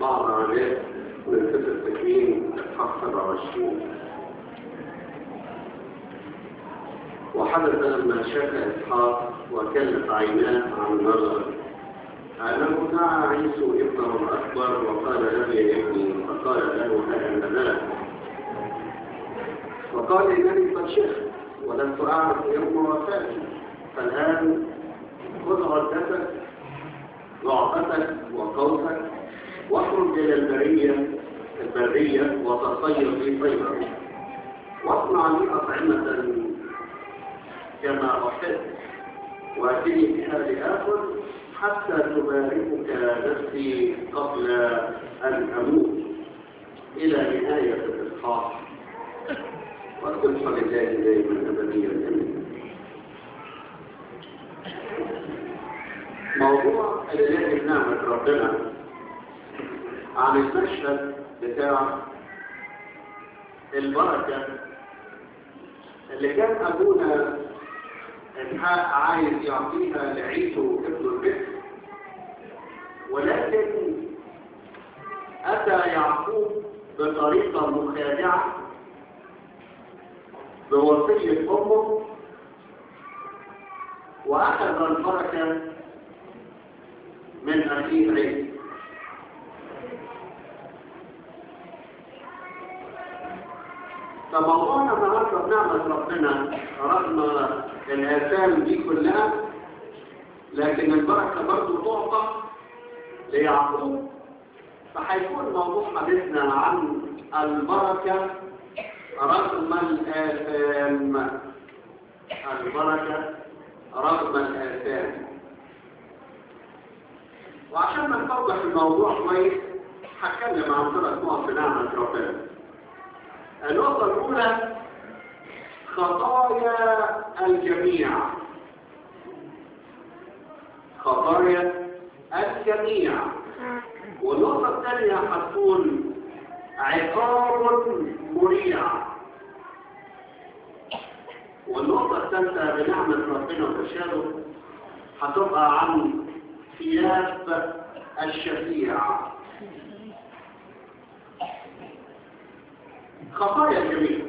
بعض عادات من سفر التكوين اصحاح 27 وحدث لما شاف اسحاق وكلت عيناه عن النظر أنه دعا عيسو ابنه الأكبر وقال له يا ابني فقال له ها أنا ذلك وقال إنني قد شفت ولست أعرف يوم وفاتي فالآن خذ عدتك ضعفتك وقوسك واخرج إلى البرية البرية وتصير في طيبة واصنع لي أطعمة كما أحب وأتني بها لآكل حتى تباركك نفسي قبل أن أموت إلى نهاية الإصحاح والصلح لله دائما أبديا أمين موضوع الإله بنعمة ربنا عن المشهد بتاع البركة اللي كان أبونا إسحاق عايز يعطيها لعيسو ابن البكر ولكن أتى يعقوب بطريقة مخادعة بوصية أمه وأخذ البركة من أخيه عيسو فموضوعنا النهارده بنعمة ربنا رغم الآثام دي كلها لكن البركة برضه تعطى ليعقوب فهيكون موضوع حديثنا عن البركة رغم الآثام البركة رغم الآثام وعشان ما نفوضح الموضوع كويس هتكلم عن ثلاث نقط في نعمة ربنا النقطة الأولى خطايا الجميع خطايا الجميع والنقطة الثانية هتكون عقاب مريع والنقطة الثالثة بنعمة ربنا وتشابه هتبقى عن ثياب الشفيع خطايا الجميع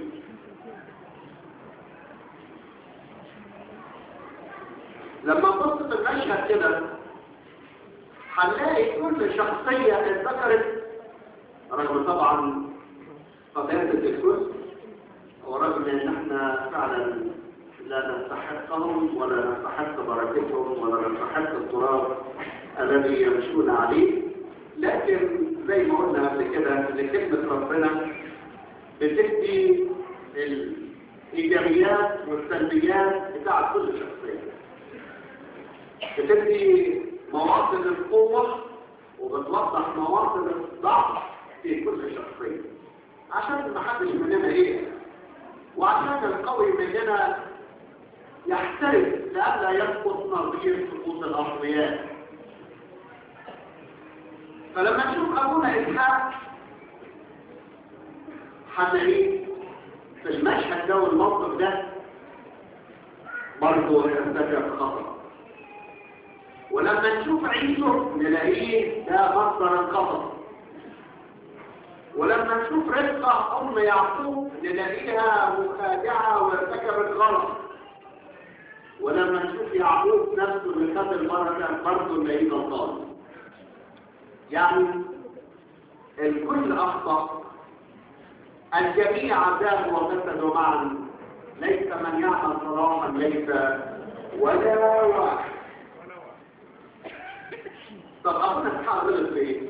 لما نبص في المشهد كده هنلاقي كل شخصية اتذكرت رغم طبعا قضية الدكتور ورغم ان احنا فعلا لا نستحقهم ولا نستحق بركتهم ولا نستحق التراب الذي يمشون عليه لكن زي ما قلنا قبل كده ان كلمة ربنا بتدي الايجابيات والسلبيات بتاعت كل شخصيه بتدي مواطن القوه وبتوضح مواطن الضعف في كل شخصيه عشان ما حدش مننا ايه وعشان القوي مننا يحترف لئلا يسقط نظير سقوط الاقوياء فلما نشوف ابونا اسحاق هنلاقيه في المشهد ده والموقف ده برضه يرتكب خطأ ولما نشوف عيسو نلاقيه ده مصدر الخطأ ولما نشوف رفقة أم يعقوب نلاقيها مخادعة وارتكبت غلط ولما نشوف يعقوب نفسه اللي خد البركة برضه نلاقيه غلطان يعني الكل أخطأ الجميع ذهبوا وفسدوا معا ليس من يعمل صلاحا ليس ولا واحد طب ابونا اسحاق غلط في ايه؟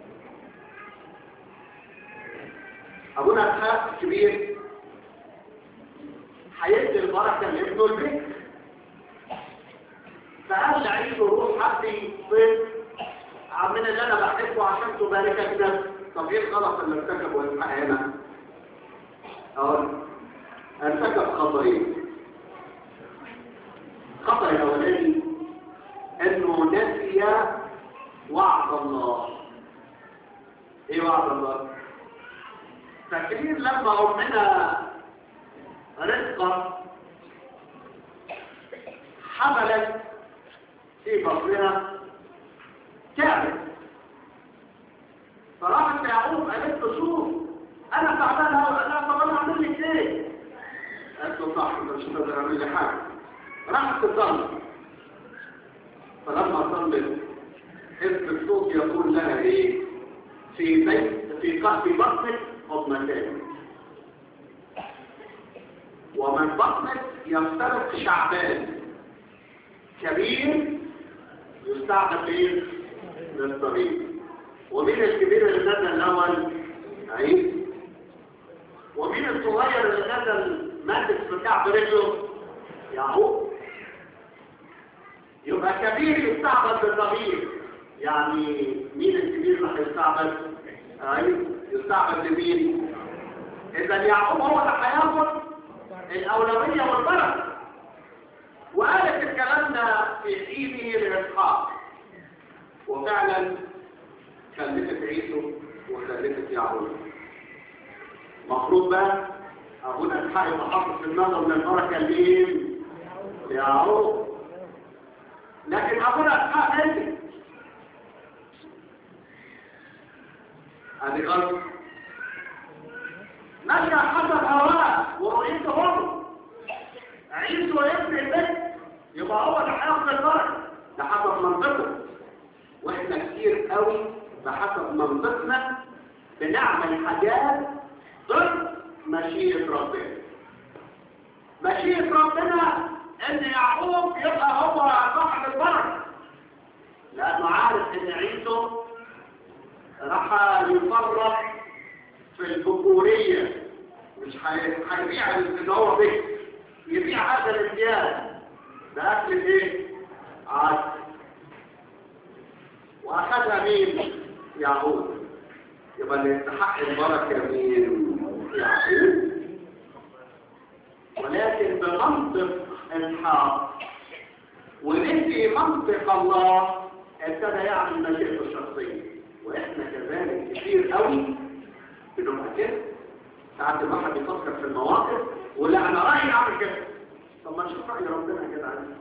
ابونا اسحاق كبير هيدي البركه لابنه البكر فقال لعيسو روح حبي صيد عمنا اللي انا بحبه عشان تباركك نفسك طب ايه الغلط اللي ارتكبه اسحاق هنا؟ أقول ارتكب خطأين خطأ الأولاني أنه نسي وعد الله إيه وعد الله؟ فاكرين لما أمنا رزقة حملت في بطنها تعبت فراحت يعقوب قالت له شوف انا تعبان قوي قال لها طب انا اعمل لك ايه قالت له صح انت مش هتقدر اعمل لي حاجه راحت تصلي فلما صلت حزب الصوت يقول لها ايه في بيت في قلب بطنك حضنتين ومن بطنك يفترق شعبان كبير يستعمل ايه للطريق ومين الكبير اللي نزل الاول عيد ومين الصغير اللي نزل ماسك في كعب رجله يعقوب يبقى كبير يستعبد بالضمير يعني مين الكبير اللي هيستعبد ايوه يستعبد لمين اذا يعقوب هو اللي هياخد الاولويه والبركه وقالت الكلام ده في حينه لاسحاق وفعلا خلفت عيسو وخلفت يعقوب مفروض بقى ابونا اسحاق يبقى حاطط في دماغه من البركه لمين ليعقوب لكن ابونا اسحاق قال هذه غلط مشى حسب هواه ورؤيته هو عيسو ابن البيت يبقى هو اللي هياخد البركه ده حسب منطقه واحنا كتير قوي بحسب منطقنا بنعمل حاجات ضد مشيئة ربنا مشيئة ربنا ان يعقوب يبقى هو صاحب البركة لانه عارف ان عيسو راح يفرط في الذكورية مش هيبيع اللي هو به يبيع هذا الامتياز بأكل ايه؟ عدل واخذها مين؟ يعقوب يبقى اللي يستحق البركة مين؟ يعقوب ولكن بمنطق اسحاق ونسي منطق الله ابتدى يعمل مشيئته الشخصية واحنا كذلك كتير قوي بنبقى كده ساعات الواحد يفكر في المواقف ولا انا رايي اعمل كده طب ما نشوف راي ربنا كده عايز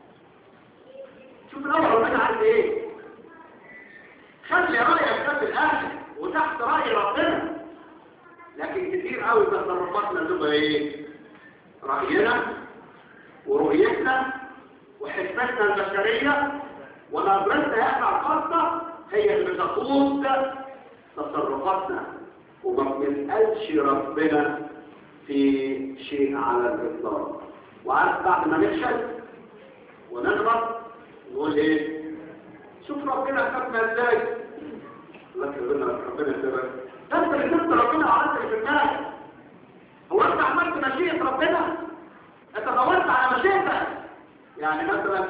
شوف الاول ربنا عايز ايه خلي رايك ده في الاخر وتحت راي ربنا لكن كتير قوي تصرفاتنا تبقى ايه راينا ورؤيتنا وحسبتنا البشريه ونظرتنا احنا الخاصه هي اللي بتقود تصرفاتنا وما بنسالش ربنا في شيء على الاطلاق وعارف بعد ما نفشل ونغلط نقول ايه شوف ربنا حكمنا ازاي لكن ربنا ربنا سبب انت اللي شفت ربنا وعملت اللي في دماغك هو انت عملت مشيئة ربنا انت دورت على مشيئتك يعني مثلا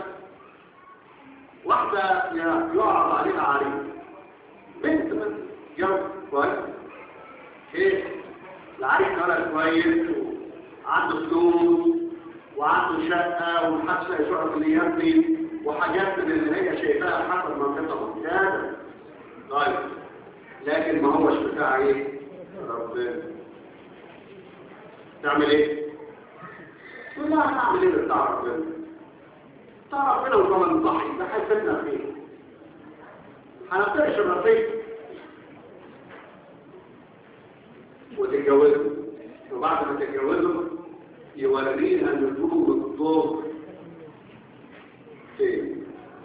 واحدة يعرض عليها عريض بنت مثلا جو كويس ايه العريس ولد كويس وعنده فلوس وعنده شقة ومحدش لاقي شعر اللي يبني وحاجات من اللي هي شايفاها حسب منطقة ممتازة طيب لكن ما هوش بتاع ايه ربنا تعمل ايه تقول لا هنعمل ايه بتاع ربنا بتاع ربنا وطبعا صحي ده هيفيدنا فيه هنفترش الرصيد وتتجوزوا وبعد ما تتجوزوا يوريها نجوم الظهر فين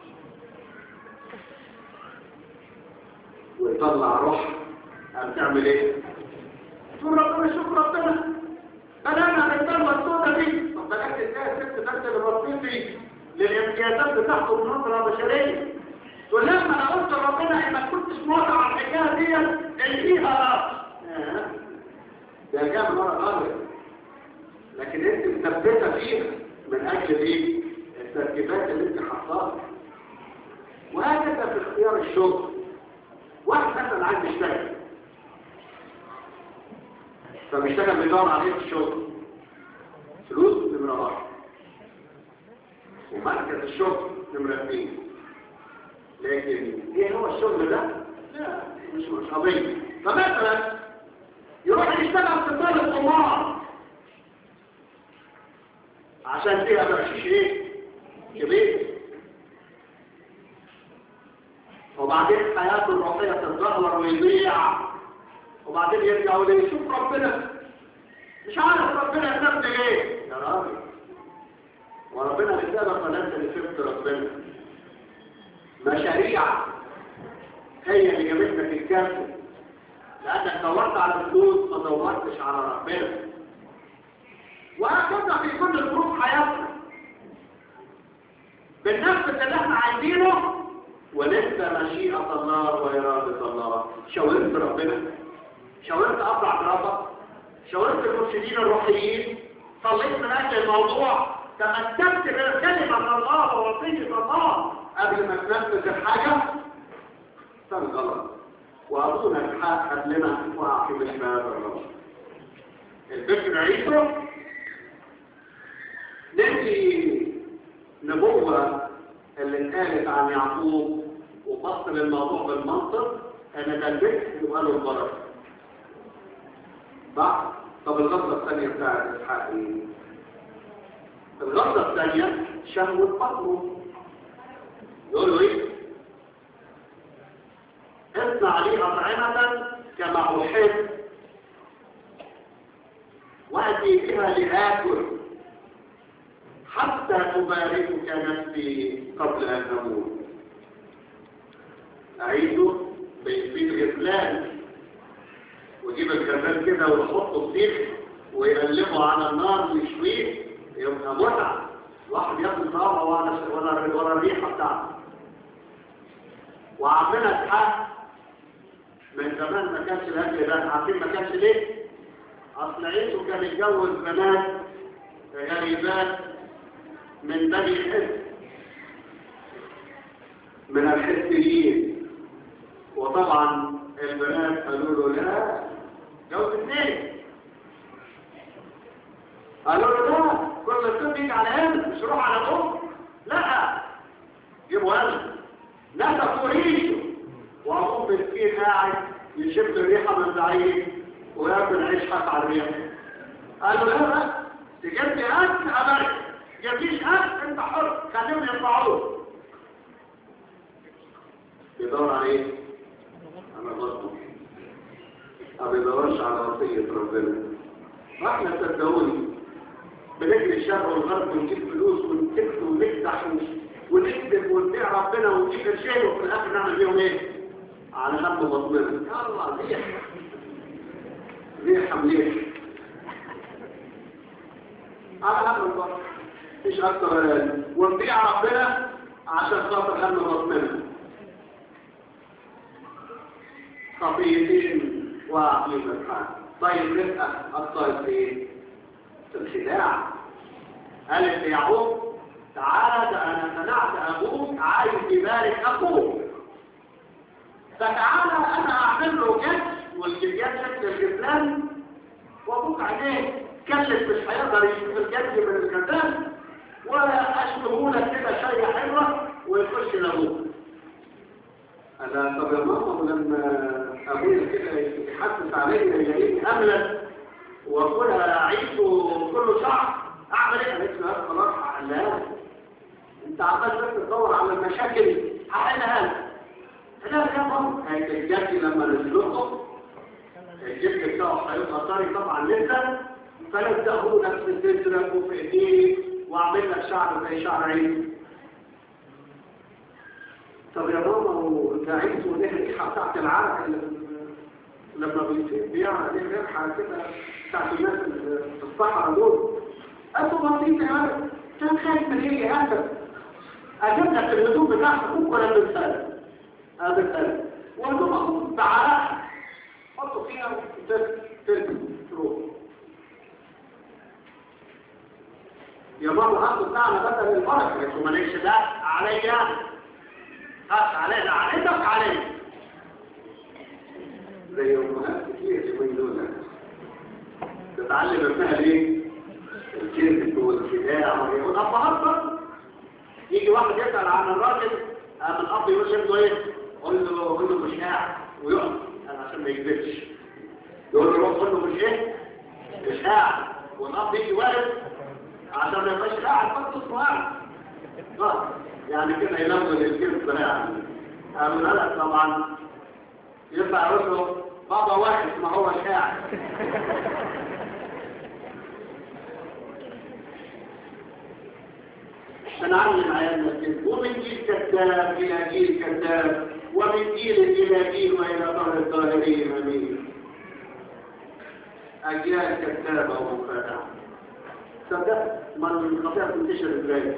ويطلع روح قام تعمل ايه تقول ربنا شوف ربنا بلانا بالدلوة السوداء دي طب بلاك ازاي الست بس اللي بصيتي للامتيازات بتاعته بنظرة بشرية تقول لما انا قلت لربنا انك كنتش موافق على الحكايه دي الغيها ده جاب مرة غلط لكن انت مثبتة فيها من اجل ايه التركيبات اللي انت حطاها وهكذا في اختيار الشغل واحد مثلا عايز يشتغل فبيشتغل بيدور عليه في الشغل فلوس نمرة واحد ومركز الشغل نمرة اثنين لكن ايه هو الشغل ده؟ لا مش مش قضية فمثلا يروح يشتغل في دار الطمار عشان فيها بقشيش ايه؟ كبير وبعدين حياته الروحية تتدهور ويضيع وبعدين يرجعوا ليه شوف ربنا مش عارف ربنا يسمي ايه يا راجل وربنا بيسألك ولا انت اللي شفت ربنا مشاريع هي اللي جابت لك الكافر لانك دورت على فلوس ما دورتش على ربنا وهكذا في كل ظروف حياتنا بالنفس اللي احنا عايزينه ولسه مشيئة الله وإرادة الله شاورت ربنا شاورت أبو عبد شاورت المرشدين الروحيين صليت من أجل الموضوع تمسكت بكلمة الله ووصية الله قبل ما تنفذ الحاجة كان غلط وأظن الحق قبلنا وقع في مثل هذا الغلط البكر عيسو نمشي نبوة اللي اتقالت عن يعقوب وفصل الموضوع بالمنطق ان ده البكر يبقى له البركه صح؟ طب الغلطة الثانية بتاعت اسحاق ايه؟ الغلطة الثانية شهوة بطنه يقول له ايه؟ اصنع لي أطعمة كما أحب وأتي بها لآكل حتى تباركك نفسي قبل أن أموت أعيده بيفيد الإسلام ويجيب الكذاب كده ويحطه في سيخ ويقلبه على النار ويشويه يبقى متعة واحد ياخد نار وانا وانا ورا الريحة بتاعته وعمنا اسحاق من زمان ما كانش الاكل ده عارفين ما كانش ليه؟ اصل عيسو كان يتجوز بنات غريبات من بني حس من الحسيين وطبعا البنات قالوا له لا جوز اثنين قالوا له لا كل الصوت يجي على هنا مش روح على الام لا جيبوا هنا لا تفوريشه وابوه مسكين قاعد يشم الريحه من بعيد وياكل عيش حق على الريحه قالوا لا بس تجيب لي اكل ابارك جبتيش اكل انت حر خليهم يطلعوه يدور على ايه؟ على بطنه ما بيدورش على وصيه ربنا احنا صدقوني بنجري الشر والغرب ونجيب فلوس ونكتب ونفتح ونكتب ونبيع ربنا ونجيب الشيء وفي الاخر نعمل بيهم ايه؟ على هم بطننا يلا ريح ريح مليح على هم البطن مش اكتر ولا ونبيع ربنا عشان خاطر هم بطننا خطيتين وعقلين الحال طيب نبقى الطيب ايه؟ الخداع قالت يعقوب تعالى ده انا منعت ابوك عايز يبارك اخوك فتعالى انا اعمل له جد والجد شكل الجبلان وابوك عليه كلف مش هيقدر يشوف الجد من الجبلان ولا اشبهه لك كده شيء حلوه ويخش لابوك انا طب يا ماما لما ابويا كده يحسس عليا يلاقيني املا واكلها عيشه كله شعر اعمل ايه قالت له خلاص هحلها انت عمال بس تدور على المشاكل هحلها لا يا ماما هيك الجد لما نسلقه الجد بتاعه هيبقى طري طبعا لسه فلزقه نفس صدرك وفي ايديك واعمل لك شعر زي شعر عيد طب يا ماما وانت عيد وليه الريحه بتاعت العرق لما بيصير بيعمل ليه ريحه كده بتاعت الناس في الصحراء دول انتوا بسيط يا ولد كان خايف من ايه يا اسف اجيب لك الهدوم بتاعت اخوك ولا بالسلام هذا السلام وهدوم اخوك بعرق حطوا فيها تركب تروح يا ماما هاتوا بتاعنا بدل البركه انتوا مالكش ده عليا هات عليا ده عليك عليا زي امهات كتير اليومين دول تتعلم ابنها ليه؟ الكذب والخداع والابهات برضه يجي واحد يسال عن الراجل قام الاب يقول له ايه؟ قول له قول له مش قاعد ويقف عشان ما يكذبش يقول له روح قول له مش ايه؟ مش قاعد والاب يجي واقف عشان ما يبقاش قاعد برضه اسمه قاعد يعني كده يلون الكذب يعني قام لك طبعا يطلع يقول له بابا واحد ما هو شاعر سنعلم عيالنا كده ومن جيل كذاب إلى جيل كذاب ومن جيل إلى جيل وإلى طهر الظاهرين أمين أجيال كذابة ومخادعة صدق ما الخطيئة تنتشر ازاي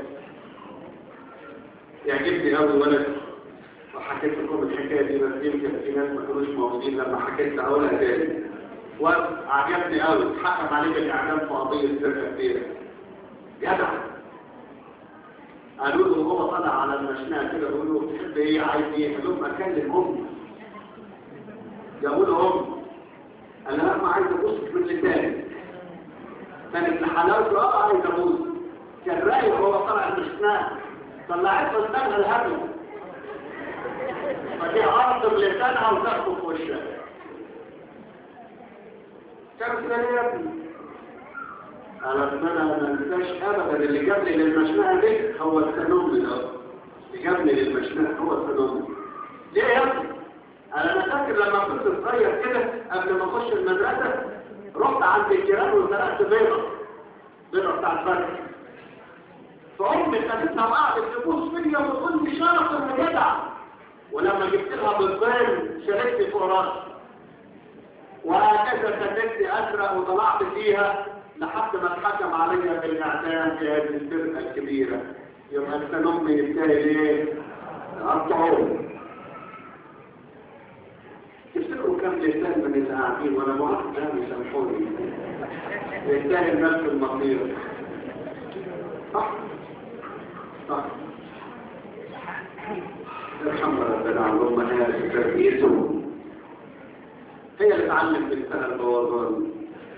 يعجبني قوي ولد وحكيت لكم الحكايه دي بس يمكن في ناس ما كانوش موجودين لما حكيت اقولها تاني وعجبني قوي اتحكم عليه بالاعدام في قضيه سرقه كبيره جدع قالوا له وهو طلع على المشنقه كده بيقولوا له تحب ايه عايز ايه؟ قال لهم اكلم امي جابوا له امي قال لها ما عايز ابص من لساني كانت لحلاوته اه عايز ابوس كان رايق وهو طلع المشنقه طلعت له لسانها الهبل فدي عرض بلسانها وتاخده في وشها كانت كده ليه يا ابني انا انا ما انساش ابدا اللي جابني للمشنقه دي هو التنمي ده اللي جابني للمشنقه هو التنمي ليه يا ابني انا انا فاكر لما كنت صغير كده قبل ما اخش المدرسه رحت عند الجيران وسرقت بيضه بيضه بتاع الفرق فامي خدتها وقعدت تبوس فيا وتقول لي شرف وجدع ولما جبت لها بالطين شالتني فوق راسي وهكذا خلتني اسرق وطلعت فيها لحد ما اتحكم عليا بالاعدام في هذه الفرقه الكبيره يبقى كان امي يستاهل ايه؟ قطعوه تفتكروا كم لسان من اللي قاعدين وانا مؤاخذ يعني سامحوني يستاهل نفس المصير صح؟ صح الحمد لله على امهات تربيته هي اللي تعلم بنتها البوظان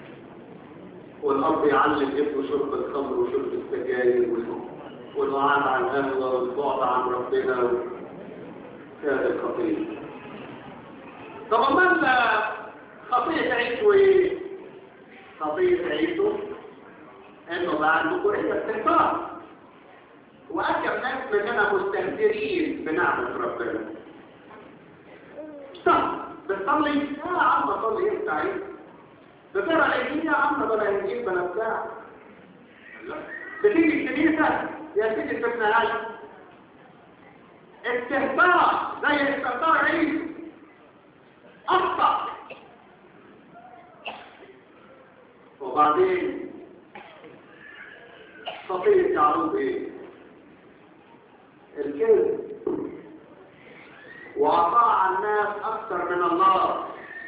والاب يعلم ابنه شرب الخمر وشرب السجاير والوعاد عن القهوه والبعد عن ربنا هذا الخطير طب امال خطيه عيسو ايه؟ خطيه عيسو انه بقى عنده كريه استهتار وأكثر ناس مننا مستهترين بنعمة ربنا صح بتصلي يا عم صلي انت عايز بتقرا ايه يا عم بلا انجيل بلا بتاع بتيجي الكنيسة يا سيدي سيبنا هاي استهتار زي استهتار عيد أخطأ وبعدين خطية يعرض ايه الكذب وأطاع الناس أكثر من الله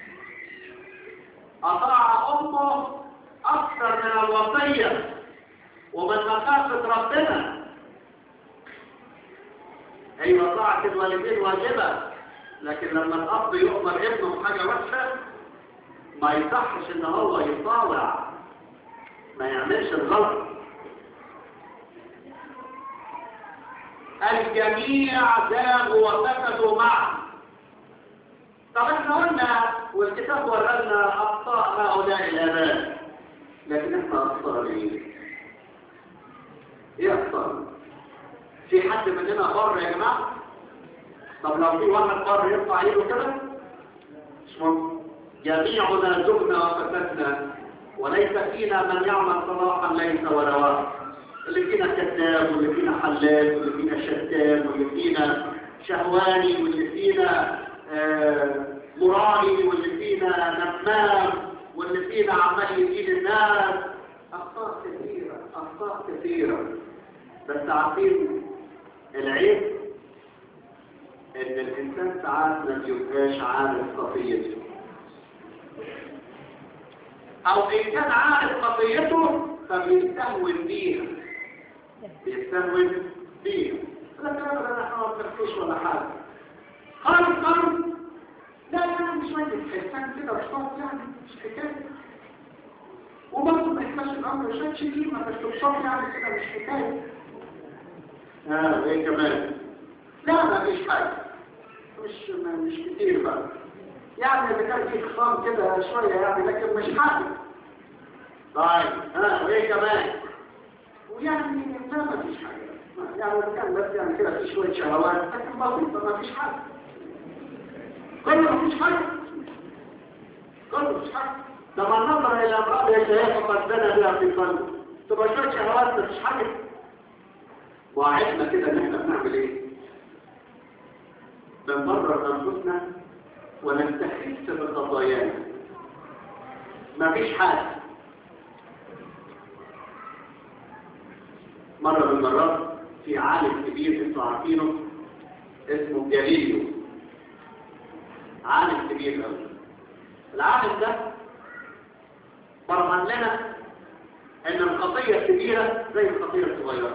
أطاع أمه أكثر من الوصية ومن مخافة ربنا أيوة طاعة الوالدين واجبة لكن لما الأب يؤمر ابنه بحاجة وحشة ما يصحش إن هو يطاوع ما يعملش الغلط الجميع زاغوا وفسدوا معا طب احنا قلنا والكتاب ورلنا اخطاء هؤلاء الاباء لكن احنا اخطاء ايه؟ ايه اخطاء؟ في حد مننا بر يا جماعه؟ طب لو في واحد بر يرفع ايده كده؟ مش ممكن جميعنا زغنا وفسدنا وليس فينا من يعمل صلاحا ليس ولا واحد اللي فينا كذاب واللي فينا حلال واللي فينا شتام واللي فينا شهواني واللي فينا آه مرائي واللي فينا نمام واللي فينا عمال يدين الناس اخطاء كثيره اخطاء كثيره بس عارفين العيب ان الانسان ساعات ما بيبقاش عارف خطيته او ان كان عارف خطيته فبيستهون بيها بيستهون بيها لا كلام ده احنا ما بنحكيش ولا حاجه خالص خالص لا لا مش شويه حسان كده وشويه يعني مش حكايه وبرضه ما يحتاجش الامر شويه شديد ما تشربش يعني كده مش حكايه اه ايه كمان لا ما فيش حاجه مش مش كتير بقى يعني اذا كان في خصام كده شويه يعني لكن مش حاجه طيب ها وايه كمان ويعني لا ما فيش حاجه يعني كان بس يعني كده في شويه شهوات لكن بسيطه ما فيش حاجه كله ما فيش حاجه كله مش حاجة ده ما النظر الى امرأة يشاهد فقد بنى بها في قلبه تبقى شوية شهوات مش حاجة وعدنا كده ان احنا بنعمل ايه بنبرر انفسنا ونستخف بخطايانا مفيش حاجة مرة من المرات في عالم كبير انتوا عارفينه اسمه جاليليو عالم كبير قوي العالم ده برهن لنا ان الخطية الكبيرة زي الخطية الصغيرة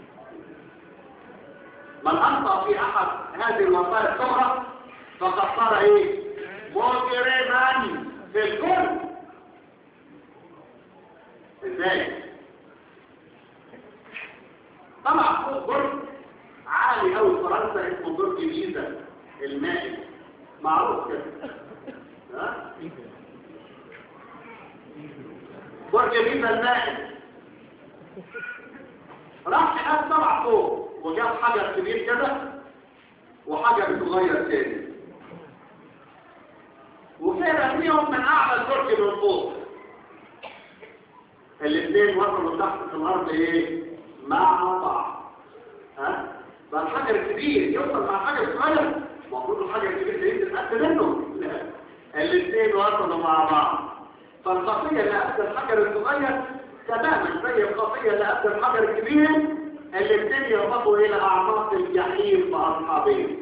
من اخطأ في احد هذه الوصايا الصغرى فقد صار ايه مجرما في الكل ازاي طبعا فوق برج عالي قوي في فرنسا اسمه برج بيزا المائل معروف كده ها برج بيزا المائل راح هناك طلع فوق وجاب حجر كبير كده وحجر صغير تاني وفعلا فيهم من اعلى البرج من فوق الاثنين وصلوا تحت في الارض ايه مع بعض ها فالحجر الكبير يوصل مع الحجر الصغير المفروض الحجر الكبير ده ينزل قد منه لا الاثنين وصلوا مع بعض فالخطيه اللي قد الحجر الصغير تماما زي الخطيه اللي قد الحجر الكبير الاثنين يربطوا الى اعماق الجحيم باصحابهم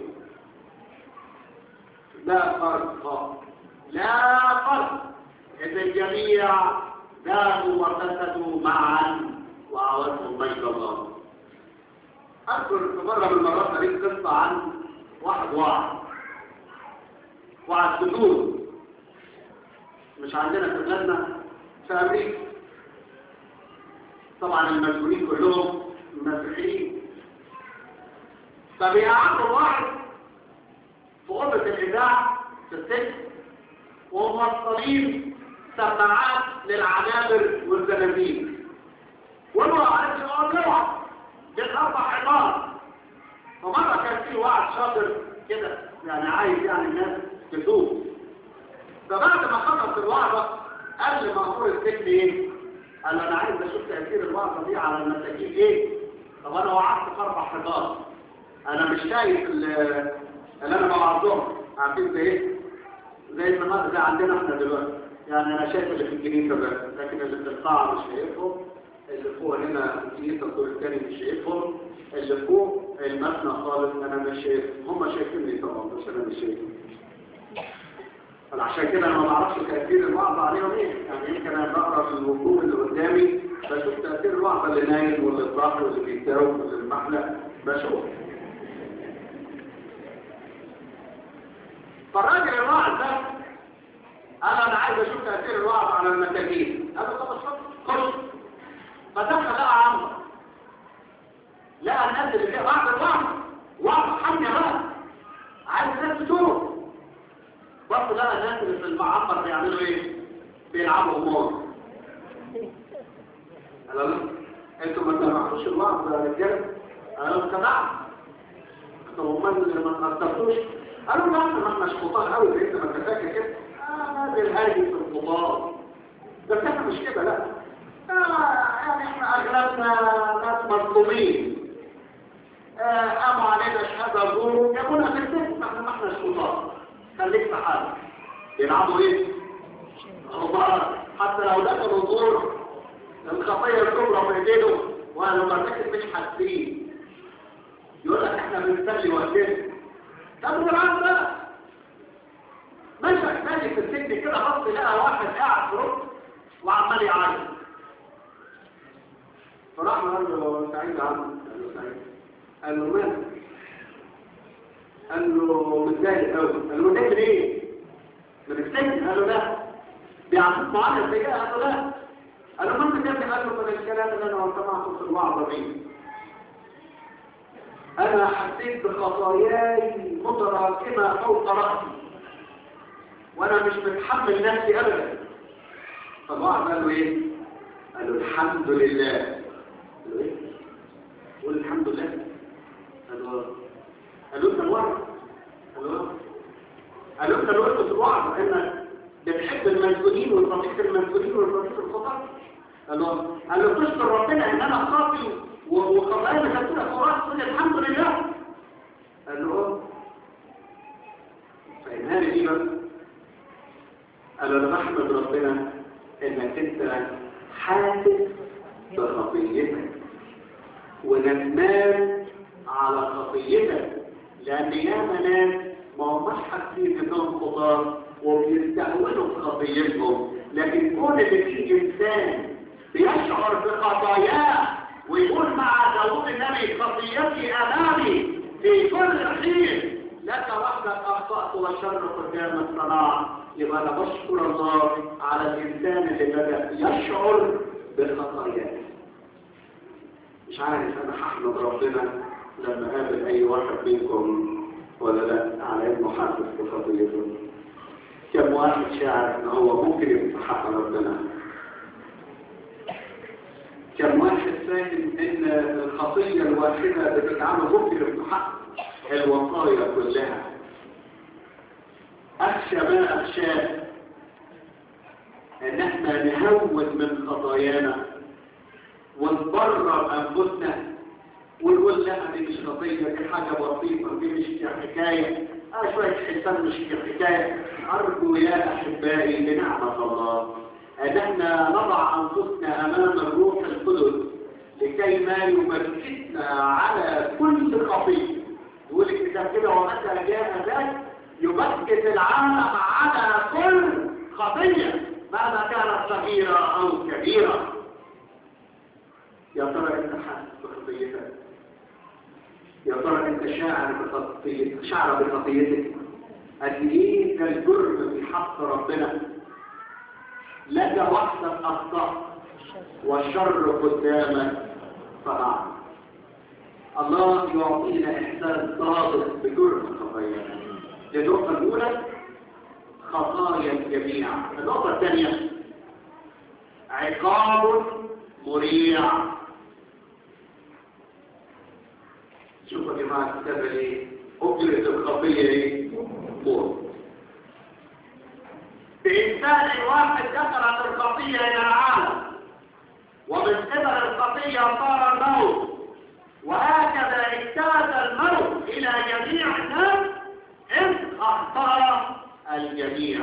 لا فرق لا فرق اذا الجميع ذابوا وفسدوا معا وعوزهم بين الله اذكر في مره من المرات قريت قصه عن واحد واعظ واعظ سجون مش عندنا في بلادنا في امريكا طبعا المسؤولين كلهم مسيحيين فبيقعدوا واحد في اوضه الاذاعه في السجن وموصلين سماعات للعنابر والزنابير وهو عايز يقول اوعى بالاربع حمار فمره كان في واحد شاطر كده يعني عايز يعني الناس تدوب فبعد ما خلص الوعظه قبل ما اقول السجن ايه قال له انا عايز اشوف تاثير الوعظه دي على المساجين ايه طب انا وعدت في اربع حجار انا مش شايف اللي انا بوعظهم عارفين زي ايه زي النماذج اللي عندنا احنا دلوقتي يعني انا شايف اللي في الكنيسه بس لكن اللي في القاعه مش شايفهم اللي فوق هنا الكنيسه الدور الثاني مش شايفهم اللي فوق المبنى خالص انا مش شايف هم شايفيني طبعا بس انا مش شايفهم عشان كده انا ما بعرفش تاثير الوعظ عليهم ايه يعني يمكن انا بقرا في الوجوه اللي قدامي بشوف تاثير الوعظ اللي نايم واللي اتضحى واللي بيتاوب واللي المحلى بشوف فالراجل الواعظ ده قال انا عايز اشوف تاثير الوعظ على المساجين قال له طب اتفضل خش فدخل لقى عمرو لقى الناس اللي فيها بعض الوعظ وعظ حمية بقى عايز الناس تشوف برضه لقى الناس اللي في المعبر بيعملوا ايه بيلعبوا امور قال لهم انتوا ما سمعتوش الوعظ يا رجاله قال لهم سمعت طب امال اللي ما قدرتوش قالوا لا احنا ما احناش خطاه قوي زي انت ما انت فاكر كده اه بالهاجي في الخطاه بس احنا مش كده لا آه يعني احنا اغلبنا ناس مظلومين آه قاموا علينا شهاده زور جابونا في البيت احنا ما احناش خطاه خليك في حالك يلعبوا ايه؟ الله حتى لو دخلوا زور الخطيه الكبرى في ايديهم ولو ما مش حاسين يقول لك احنا بنسلي وقتنا طب والعم بقى مشى ثاني في السجن كده بص لقى واحد قاعد في ركن وعمال يعيط فراح قال له سعيد يا عم قال له سعيد قال له مالك قال له متضايق قوي قال له متضايق ليه؟ من السجن قال له لا بيعمل معانا السجن قال له لا قال له ما انت قال له من الكلام اللي انا سمعته في الوعظه دي أنا حسيت بخطاياي متراكمة فوق رأسي وأنا مش متحمل نفسي أبدا فالواحد قال له إيه؟ قال له الحمد لله قال له إيه؟ قول الحمد لله قال له قال له أنت الوعد قال له قال له أنت اللي قلت في الوعد إنك بتحب المسؤولين والرفيق المسؤولين والرفيق الخطأ قال له قال له تشكر ربنا ان انا خاطي وخطايا مكتوبه في القران تقول الحمد لله قال له اه فإنها دي بقى قال له انا بحمد ربنا انك انت حاسس بخطيتك وندمان على خطيتك لان ياما ناس ما هماش حاسين انهم خطاه وبيستهونوا في خطيتهم لكن كون ان في انسان بيشعر بخطاياه ويقول مع داوود النبي خطيتي امامي في كل حين لك وحدك اخطات والشر قدامك صنعت يبقى انا بشكر الله على الانسان اللي بدا يشعر بخطاياه مش عارف انا هحمد ربنا لما قابل اي واحد منكم ولا لا على انه حاسس بخطيته كم واحد شاعر ان هو ممكن يبقى حق ربنا كم واحد فاهم ان الخطيه الواحده بتتعامل ممكن يبقى حق الوصايا كلها اخشى ما اخشاه ان احنا نهون من خطايانا ونبرر انفسنا ونقول لا دي مش خطيه دي حاجه بسيطه دي مش حكايه اه شويه حساب مش حكايه ارجو يا احبائي بنعمه الله ان احنا نضع انفسنا امام الروح القدس لكي ما يمكتنا على كل خطيه يقول الكتاب كده ومتى جاء ذاك يمكت العالم على كل خطيه مهما كانت صغيره او كبيره يا ترى انت حاسس بخطيتك يا ترى انت شاعر بخطيتك شعر بخطيتك قد ايه ده الجرم في حق ربنا لك وحدك اخطأت والشر قدامك صنعت الله يعطينا احساس صادق بجرم خطايانا دي النقطه الاولى خطايا الجميع النقطه الثانيه عقاب مريع شوفوا يا جماعه الكتاب ايه اجره الخطيه ايه موت بإنسان واحد دخلت الخطية إلى العالم ومن قبل الخطية صار الموت وهكذا اجتاز الموت إلى جميع الناس إذ أخطأ الجميع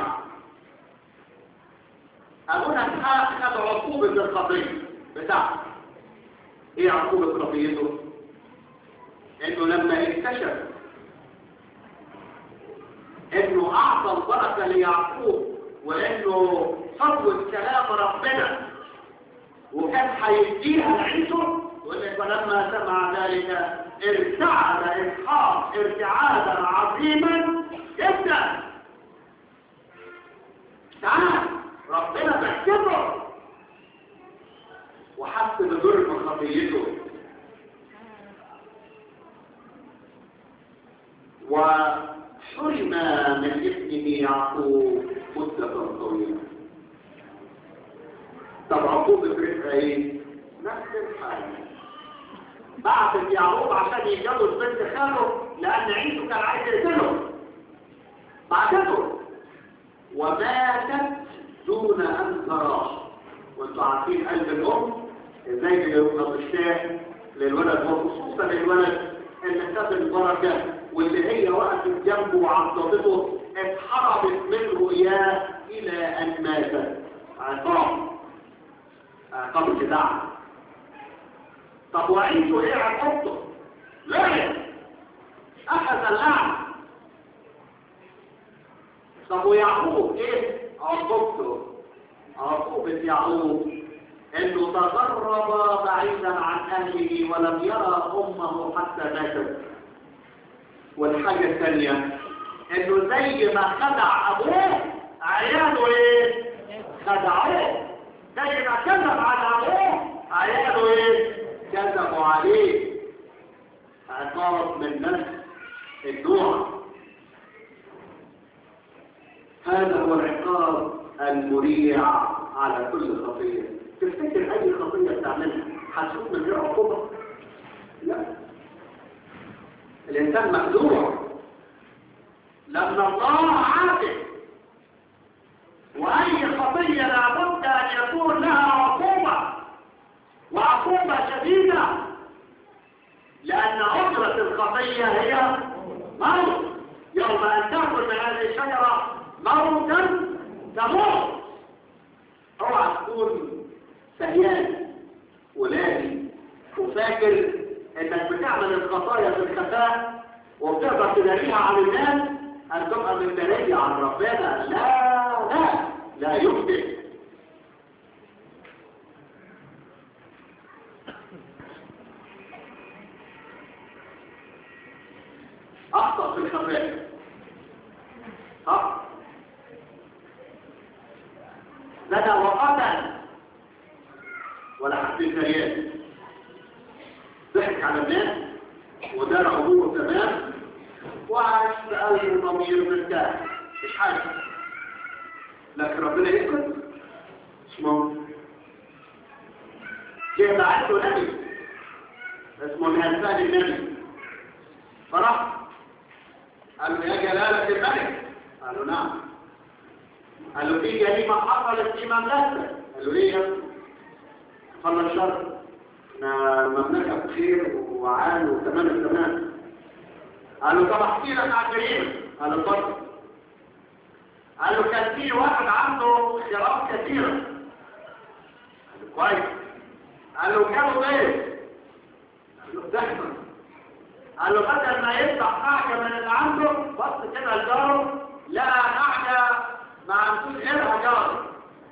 أبونا إسحاق خد عقوبة الخطية بتاعته إيه عقوبة خطيته؟ إنه لما اكتشف إنه أعطى البركة ليعقوب وانه فضل كلام ربنا وكان هيديها لعيسو يقول لك ولما سمع ذلك ارتعد اسحاق ارتعادا عظيما جدا تعال ربنا بيحسبه وحس بجرم خطيته وحرم من ابنه يعقوب مدة طويلة طب عقوبة رزقها ايه؟ نفس الحاجة بعد يعقوب عشان يتجوز بنت خاله لأن عيسو كان عايز يقتله بعدته وماتت دون أن تراه وانتوا عارفين قلب الأم ازاي بيبقى مشتاق للولد وخصوصا للولد اللي خد البركة واللي هي وقفت جنبه وعضدته اتحرمت منه اياه الى ان مات عقاب عقاب الجدع طب وعيشه ايه عقوبته ليه اخذ اللعنه طب ويعقوب ايه عقوبته عقوبة يعقوب انه تغرب بعيدا عن اهله ولم يرى امه حتى ماتت والحاجة الثانية انه زي ما خدع ابوه عياله ايه خدعوه زي ما كذب على ابوه عياله ايه كذبوا عليه عقاب من نفس النوع هذا هو العقاب المريع على كل خطية تفتكر اي خطية تعملها هتشوف من غير عقوبة لا الانسان مخدوع لما الله عادل وأي خطية لابد أن يكون لها عقوبة وعقوبة شديدة لأن أجرة الخطية هي موت يوم أن تأكل من هذه الشجرة موتا تموت اوعى تكون سهيان ولادي وفاكر انك بتعمل الخطايا في الخفاء وبتقدر تداريها عن الناس ان تبقى من برية عن ربنا لا لا لا يمكن اخطأ في الخفاء ها زنى وقتل ولا حد زيان ضحك على الناس ودار عبوه تمام وعاش بقلب ضمير مرتاح مش حاجة لكن ربنا يسكت مش ممكن جه بعت له نبي اسمه نهسان النبي فراح قال له يا جلالة الملك قال له نعم قال له في جريمة حصلت في مملكتك قال له ايه يا ابني؟ قال له الشر احنا المملكة بخير وعال وتمام التمام قال له طب احكي لك عن جريمة قال له اتفضل قال له كان في واحد عنده خيارات كثيرة قال له كويس قال له جابوا ايه؟ قال له زحمة قال له بدل ما يفتح حاجة من اللي عنده بص كده لجاره لقى حاجة ما عندوش غيرها جاره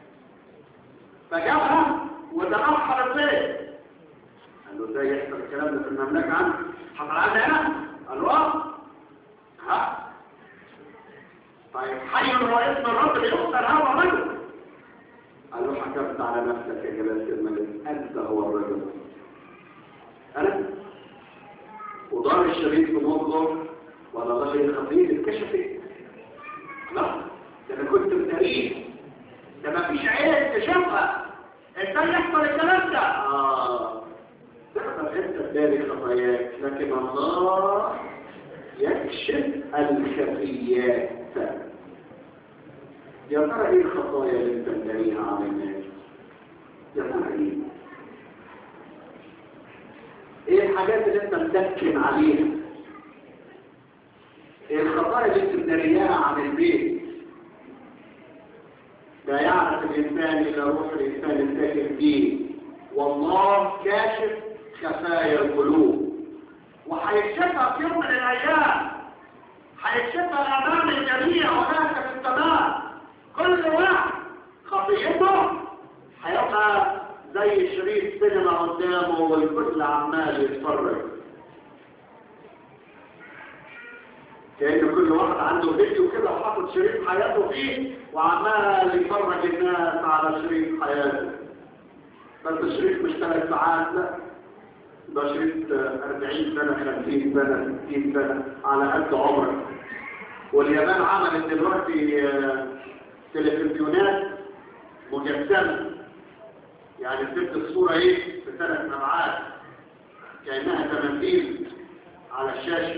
فجابها ودخلها البيت قال له ازاي يحصل الكلام ده في المملكة عندي حصل عندي هنا قال له اه ها طيب حي هو اسم الرب يختار هذا الرجل قال له حكمت على نفسك يا جلالة الملك انت هو الرجل انا ودار الشريف في مطلق ولا ضغي خطير اتكشفت لا ده انا كنت متاريخ ده ما فيش عيلة اكتشفها ازاي يحصل الكلام ده اه تقدر انت تداري خطاياك لكن الله يكشف الخفيات يا ترى ايه الخطايا اللي انت مداريها عن الناس يا ترى ايه ايه الحاجات اللي انت مدكن عليها ايه الخطايا اللي انت مداريها عن البيت لا يعرف الانسان الا روح الانسان الساكن فيه والله كاشف خفايا القلوب وهيكشفها في يوم من الايام هيكشفها امام الجميع هناك في السماء كل واحد خطيته هيبقى زي شريط سينما قدامه والكل عمال يتفرج كأن كل واحد عنده فيديو كده وحاطط شريط حياته فيه وعمال يفرج الناس على شريط حياته بس الشريط مش ثلاث ساعات لا ده شريط 40 سنة 50 سنة 60 سنة على قد عمرك واليابان عملت دلوقتي تلفزيونات مجسمة يعني سبت الصورة ايه في ثلاث نبعات كأنها تماثيل على الشاشة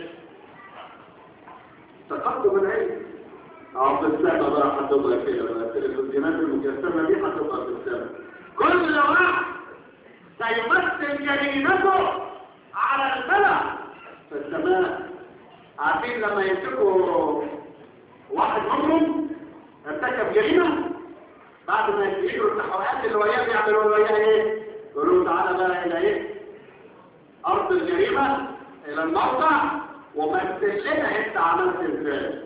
تقدم العلم اه في السنة بقى هتبقى كده بقى التلفزيونات المجسمة دي هتبقى في السنة كل واحد سيمثل جريمته على الملأ في السماء عارفين لما يمسكوا واحد منهم ارتكب جريمة بعد ما يجروا التحويات اللي وياه يعملوا وياه ايه يقولوا تعالى بقى الى ايه ارض الجريمة الى الموقع ومثل لنا انت عملت ازاي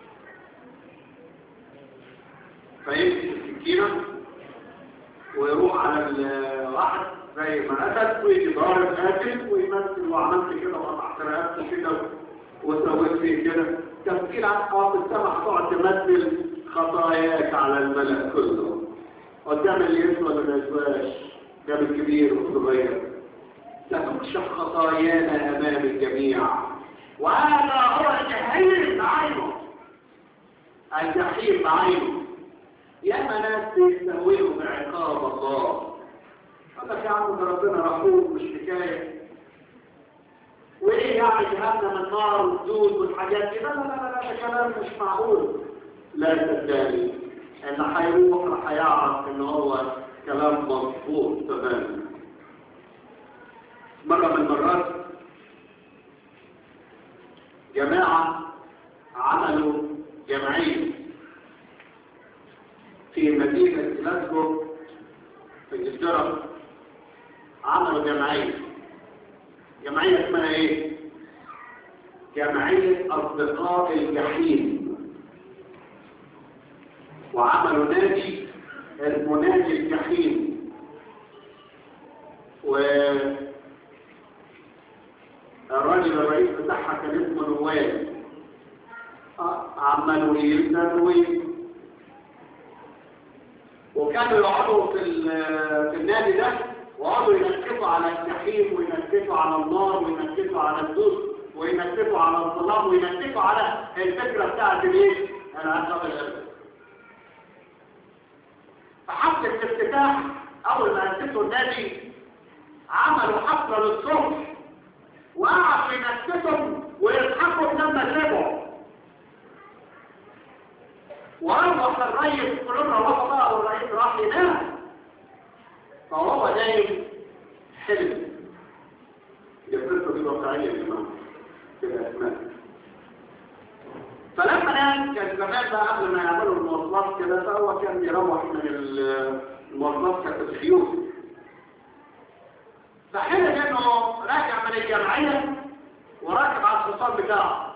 فيمسك السكينة ويروح على الواحد زي ما أسد ويجي ضارب قاتل ويمثل وعملت كده وقطعت رقبته كده وسويت فيه كده تمثيل عن اه السمح تقعد تمثل خطاياك على الملأ كله قدام اللي يسوى اللي ما يسواش قدام الكبير والصغير تكشف خطايانا امام الجميع وهذا هو الجحيم بعينه الجحيم بعينه ياما ناس بيستهونوا بعقاب الله قال لك يا عم ده ربنا رحوم مش حكايه وايه يعني جهنم النار والدود والحاجات دي لا لا لا لا ده كلام مش معقول لا صدقني اللي هيروح راح هيعرف ان هو كلام مظبوط تماما مرة من المرات جماعة عملوا جمعية في مدينة جلاسكو في انجلترا عملوا جمعية جمعية اسمها ايه؟ جمعية أصدقاء الجحيم وعملوا نادي اسمه نادي الجحيم و الراجل الرئيس بتاعها كان اسمه نوال عملوا يلتزموا وكانوا يقعدوا في في النادي ده وقعدوا ينكتوا على الجحيم وينكتوا على النار وينكتوا على الدوس وينكتوا على الظلام وينكتوا على الفكره بتاعت الايه؟ العقاب الارض فحفله الافتتاح اول ما اسسوا النادي عملوا حفله للصبح وقعدوا ينكتهم ويضحكوا لما رجعوا وأروح الرئيس كلنا روحوا بقى والرئيس راح ينام فهو نايم حلم القصة دي واقعية يا جماعة كده أسماء فلما نام كان زمان بقى قبل ما يعملوا المواصلات كده فهو كان بيروح من المواصلات كانت الخيوط فحلم انه راجع من الجمعية وراكب على الحصان بتاعه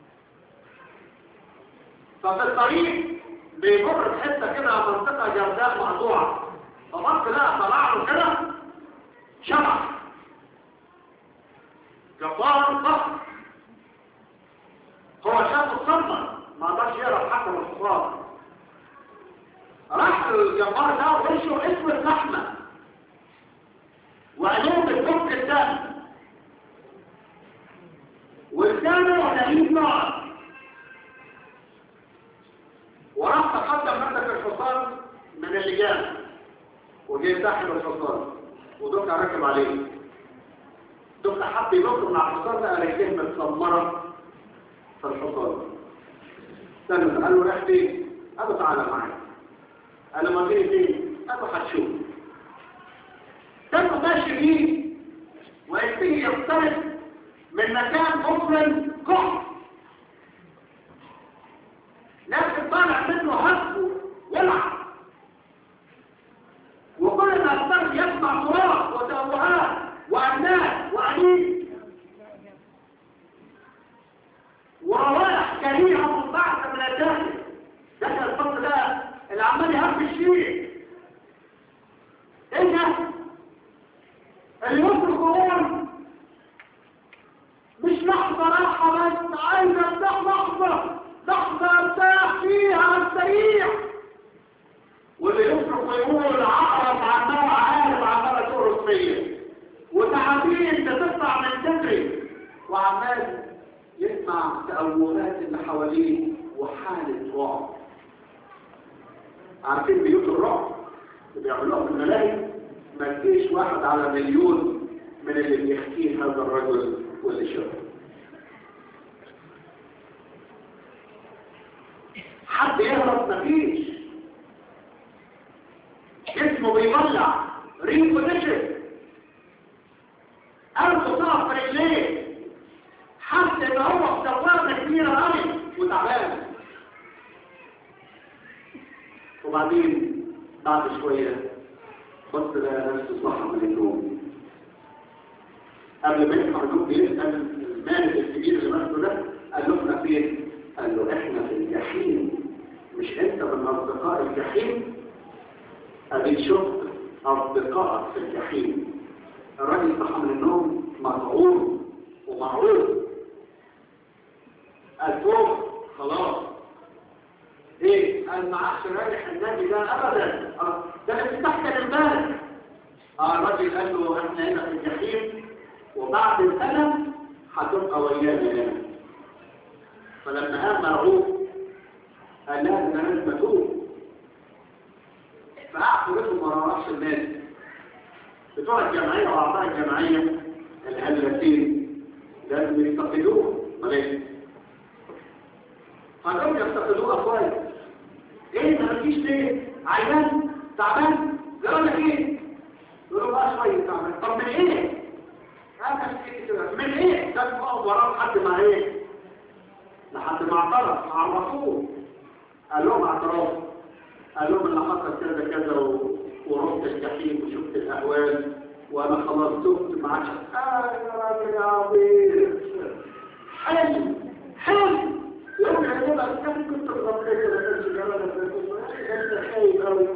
ففي الطريق بيمر بحته كده منطقه جرداء مقطوعه فبص لا طلع له كده شبح جبار ضخم هو شاف الصدمه ما قدرش يعرف حتى الحصان راح الجبار ده وشه اسود لحمه وعينيه بتفك الدم ولسانه نهيب نار وراح تقدم مسك الحصان من اللجان وجه ساحب الحصان ودكا ركب عليه دكا حب ينط من على الحصان لقى رجليه متسمره في الحصان استنى قال له رايح فين؟ قال له تعالى معايا قال له ما فين فين؟ قال له هتشوف كان ماشي فيه ويبتدي يقترب من مكان مظلم كحل لكن طالع منه هفه يلعب وكل ما اقترب يسمع صراخ وتوهات وعناد وعنيد وروائح كريهه منبعثه من الداخل دخل الفصل ده اللي عمال يهبش فيه ايه ده؟ اللي يصرخ هون مش لحظة راحة بس عايز ارتاح لحظة لحظة ارتاح فيها استريح واللي يصرخ ويقول عقرب عمال عارف عمال تقرص فيا وتعابين بتطلع من صدري وعمال يسمع تأولات اللي حواليه وحالة رعب عارفين بيوت الرعب اللي بيعملوها في الملاهي ما تجيش واحد على مليون من اللي بيحكيه هذا الرجل واللي شافه حد يهرب مفيش جسمه بيولع ريقه نشف قلبه صعب في رجليه حس ان هو في دوامه كبيره قوي وتعبان وبعدين بعد شويه بص لقى نفسه صح من النوم قبل ما يصحى من النوم بيسال المالك الكبير اللي ماسكه ده قال له احنا فين؟ قال له احنا في الجحيم مش انت من اصدقاء الجحيم؟ ادي شفت اصدقائك في الجحيم الراجل صحى من النوم مذعور ومعروف قال فوق خلاص ايه قال معكش رايح النادي ده ابدا اه ده انت تحت امبارح اه الراجل قال له احنا هنا في الجحيم وبعد الالم هتبقى ويانا هنا فلما قام مرعوب قال لا ده انا لازم اتوب فقعد ورثه ما راحش النادي بتوع الجمعيه واعضاء الجمعيه الهلاتين لازم يستقلوه ملاك فكم يفتقدوها كويس ايه ما فيش ليه عيان تعبان يقول لك ايه يقول له بقى شويه تعبان طب من ايه هذا الشيء كده من ايه ده تقف وراه لحد ما ايه لحد ما اعترف مع الرسول قال لهم اعتراف قال لهم اللي حصل كذا كذا و... ورحت الجحيم وشفت الاهوال وانا خلاص تبت ما عادش اه يا راجل يا عظيم حلو حلو يوم هيبقى كم كنت ربنا كده كانش جمالك انت خايف قوي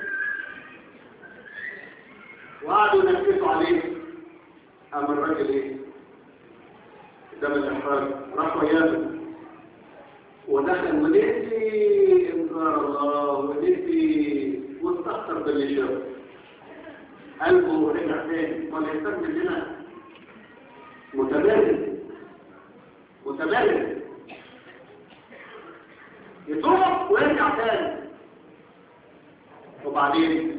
وقعدوا ينكسوا عليه قام الراجل ايه قدام الاحراج راح وياه ودخل ونسي انذار الله ونسي واستخسر باللي شاف قلبه رجع تاني والانسان مننا متبرد متبرد يتوب ويرجع تاني وبعدين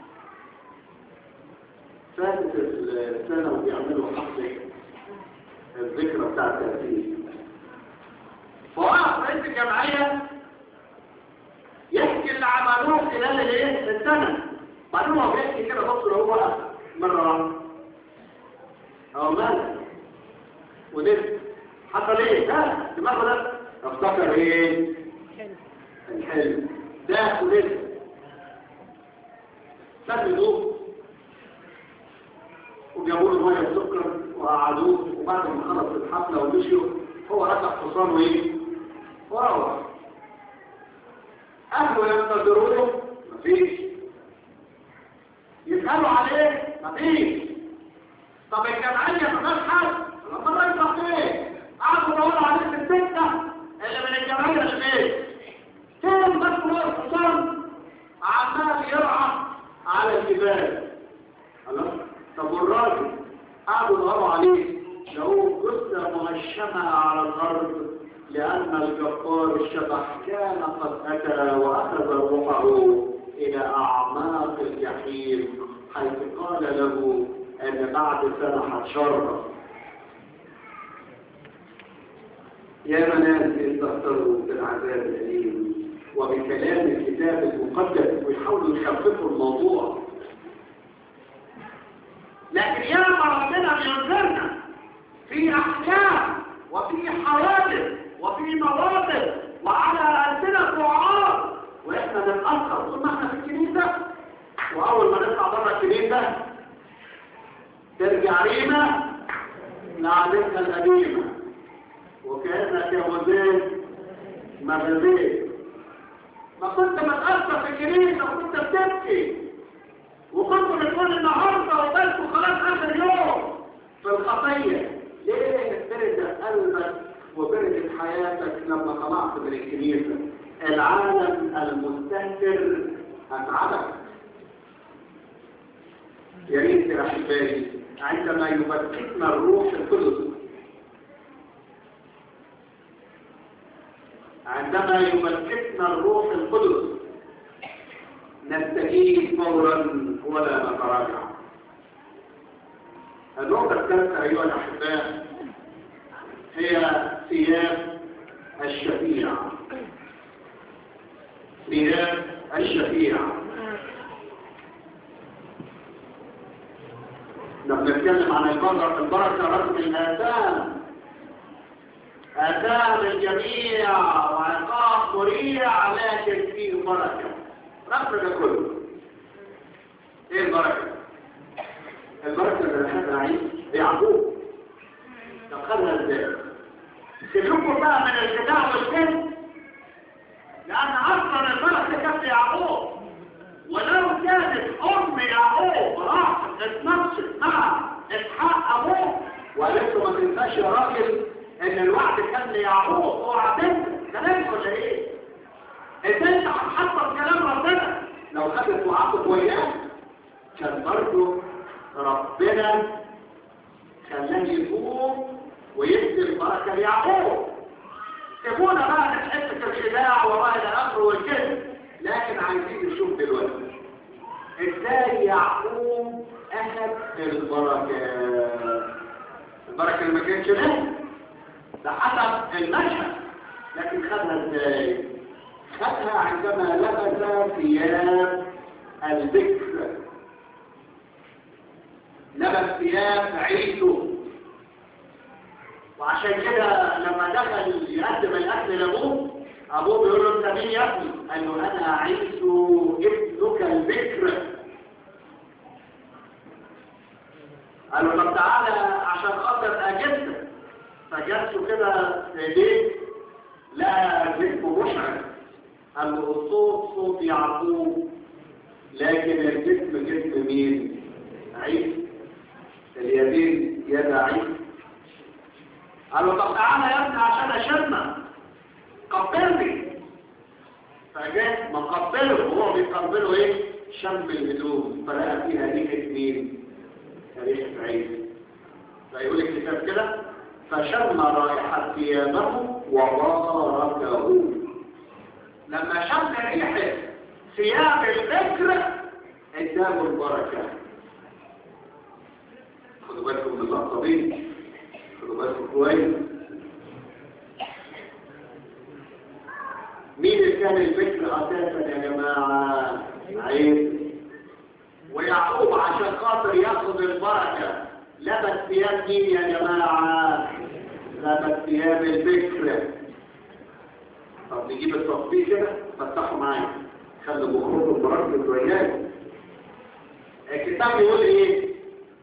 فاتت السنة وبيعملوا حفظ الذكرى بتاعت التأثير فوقف رئيس الجمعية يحكي اللي عملوه خلال الايه السنة بعدين هو بيحكي كده بص لو هو وقف مرة واحدة أو مال ودفت حصل ايه ده دماغه ده افتكر ايه الحلم ده ودفت سددوه وجابوا له ميه بسكر وقعدوه وبعد ما خلص الحفله ومشيوا هو ركب حصانه ايه وروح اهله ينتظرونه مفيش يسالوا عليه مفيش طب الجمعيه ما فيهاش حد لما الراجل راح فين قعدوا يدوروا عليه في السته اللي من الجمعيه لفين فين بس هو الحصان عمال يرعى على الجبال خلاص طب والراجل قعدوا يدوروا عليه لقوه جثة مهشمة على الأرض لأن الجبار الشبح كان قد أتى وأخذ روحه إلى أعماق الجحيم حيث قال له أن بعد سنة هتشرف يا مناس يستهتروا بالعذاب الأليم وبكلام الكتاب المقدس ويحاولوا يخففوا الموضوع لكن يا ربنا بينذرنا في أحكام وفي حوادث وفي مواقف وعلى ألسنة وعار وإحنا نتأثر طول ما إحنا في الكنيسة وأول ما نطلع بره الكنيسة ترجع ريمة لعادتنا القديمة وكأنك يا وزير ما بزيت ما كنت متأثر في الكنيسة وكنت بتبكي وكنت بتقول النهارده وبالكم خلاص آخر يوم في الخطية ليه برد قلبك وبردت حياتك لما طلعت من الكنيسة العالم المستهتر أتعبك يا ريت يا أحبائي عندما يبكتنا الروح القدس عندما يبكتنا الروح القدس نستجيب فورا ولا نتراجع النقطة الثالثة أيها الأحباء هي ثياب الشفيع ثياب الشفيع لما نتكلم عن البركة البركة رغم الآثام آثام الجميع وعقاب مريع لكن فيه بركة رغم ده كله ايه البركة؟ البركة اللي احنا عايز يعقوب طب خدها ازاي تشوفوا بقى من الخداع والكذب لان اصلا البركة كانت يعقوب ولو كانت ام يعقوب راحت اتنفست مع اسحاق ابوه وقالت له ما تنساش يا راجل ان الوعد كان ليعقوب اوعى تنسى كلام ولا ايه؟ ازاي انت هتحصل كلام ربنا لو خدت وعقد وياه كان برضه ربنا خلاه يقوم ويدي البركة ليعقوب سيبونا بقى من حتة الخداع وراء الأمر والكذب لكن عايزين نشوف دلوقتي ازاي يعقوب أخذ البركة البركة اللي ما كانتش له ده حسب المشهد لكن خدها ازاي خدها عندما لبس ثياب البكر لبس ثياب عيسو وعشان كده لما دخل يقدم الاكل لابوه ابوه بيقول له انت مين يا ابني قال له انا عيسو ابنك البكر قال له طب تعالى عشان خاطر اجدك فجلسه كده في ايديه لقى جسمه مشعر قال له الصوت صوت يعقوب لكن الجسم جسم مين عيسى اليدين يد عيسى قال له طب تعالى يا ابني عشان اشمك قبلني فجاء مقبله وهو بيقبله ايه شم الهدوم فلقى فيها ريحه مين ريحه عيسى فيقول الكتاب كده فشم رائحه ثيابه وباركه لما شم ريحه ثياب البكر اداه البركه خدوا بالكم من اللقطه دي خدوا بالكم كويس مين اللي كان البكر اساسا يا جماعه عيب ويعقوب عشان خاطر ياخد البركه لبس ثياب مين يا جماعه لبس ثياب البكر طب نجيب التصفيق كده فتحوا معايا خلوا مخرجكم مركز وياي الكتاب بيقول ايه